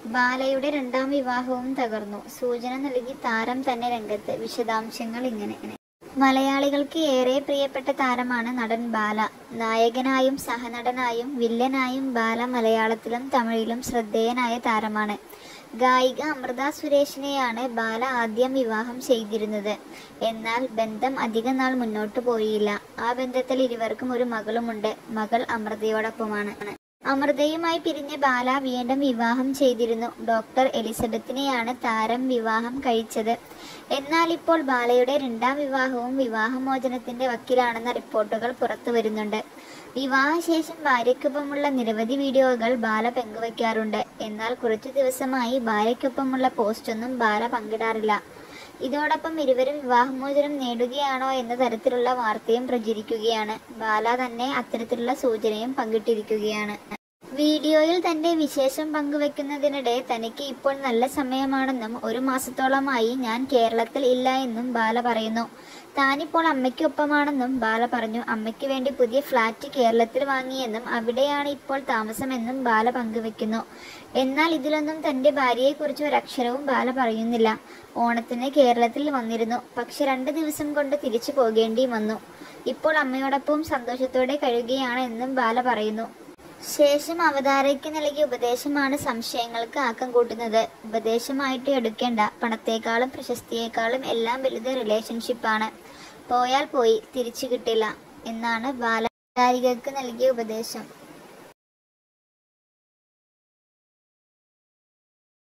ബാലയുടെ രണ്ടാം വിവാഹവും തകർന്നു സൂചന നൽകി താരം തന്നെ രംഗത്ത് വിശദാംശങ്ങൾ ഇങ്ങനെ മലയാളികൾക്ക് ഏറെ പ്രിയപ്പെട്ട താരമാണ് നടൻ ബാല നായകനായും സഹനടനായും വില്ലനായും ബാല മലയാളത്തിലും തമിഴിലും ശ്രദ്ധേയനായ താരമാണ് ഗായിക അമൃത സുരേഷിനെയാണ് ബാല ആദ്യം വിവാഹം ചെയ്തിരുന്നത് എന്നാൽ ബന്ധം അധിക നാൾ മുന്നോട്ടു പോയില്ല ആ ബന്ധത്തിൽ ഇരുവർക്കും ഒരു മകളുമുണ്ട് മകൾ അമൃതയോടൊപ്പമാണ് അമൃതയുമായി പിരിഞ്ഞ ബാല വീണ്ടും വിവാഹം ചെയ്തിരുന്നു ഡോക്ടർ എലിസബത്തിനെയാണ് താരം വിവാഹം കഴിച്ചത് എന്നാൽ ഇപ്പോൾ ബാലയുടെ രണ്ടാം വിവാഹവും വിവാഹമോചനത്തിന്റെ വക്കിലാണെന്ന റിപ്പോർട്ടുകൾ പുറത്തു വരുന്നുണ്ട് വിവാഹശേഷം ഭാര്യയ്ക്കൊപ്പമുള്ള നിരവധി വീഡിയോകൾ ബാല പങ്കുവയ്ക്കാറുണ്ട് എന്നാൽ കുറച്ചു ദിവസമായി ഭാര്യയ്ക്കൊപ്പമുള്ള പോസ്റ്റൊന്നും ബാല പങ്കിടാറില്ല ഇതോടൊപ്പം ഇരുവരും വിവാഹമോചനം നേടുകയാണോ എന്ന തരത്തിലുള്ള വാർത്തയും പ്രചരിക്കുകയാണ് ബാല തന്നെ അത്തരത്തിലുള്ള സൂചനയും പങ്കിട്ടിരിക്കുകയാണ് വീഡിയോയിൽ തന്റെ വിശേഷം പങ്കുവെക്കുന്നതിനിടെ തനിക്ക് ഇപ്പോൾ നല്ല സമയമാണെന്നും ഒരു മാസത്തോളമായി ഞാൻ കേരളത്തിൽ ഇല്ല എന്നും ബാല പറയുന്നു താനിപ്പോൾ അമ്മയ്ക്കൊപ്പമാണെന്നും ബാല പറഞ്ഞു അമ്മയ്ക്ക് വേണ്ടി പുതിയ ഫ്ലാറ്റ് കേരളത്തിൽ വാങ്ങിയെന്നും അവിടെയാണ് ഇപ്പോൾ താമസമെന്നും ബാല പങ്കുവെക്കുന്നു എന്നാൽ ഇതിലൊന്നും തന്റെ ഭാര്യയെക്കുറിച്ച് ഒരക്ഷരവും ബാല പറയുന്നില്ല ഓണത്തിന് കേരളത്തിൽ വന്നിരുന്നു പക്ഷെ രണ്ട് ദിവസം കൊണ്ട് തിരിച്ചു പോകേണ്ടി വന്നു ഇപ്പോൾ അമ്മയോടൊപ്പം സന്തോഷത്തോടെ കഴിയുകയാണ് എന്നും ബാല പറയുന്നു ശേഷം അവതാരയ്ക്ക് നൽകിയ ഉപദേശമാണ് സംശയങ്ങൾക്ക് ആക്കം കൂട്ടുന്നത് ഉപദേശമായിട്ട് എടുക്കേണ്ട പണത്തേക്കാളും പ്രശസ്തിയേക്കാളും എല്ലാം വലുത് റിലേഷൻഷിപ്പാണ് പോയാൽ പോയി തിരിച്ചു കിട്ടില്ല എന്നാണ് ബാല നൽകിയ ഉപദേശം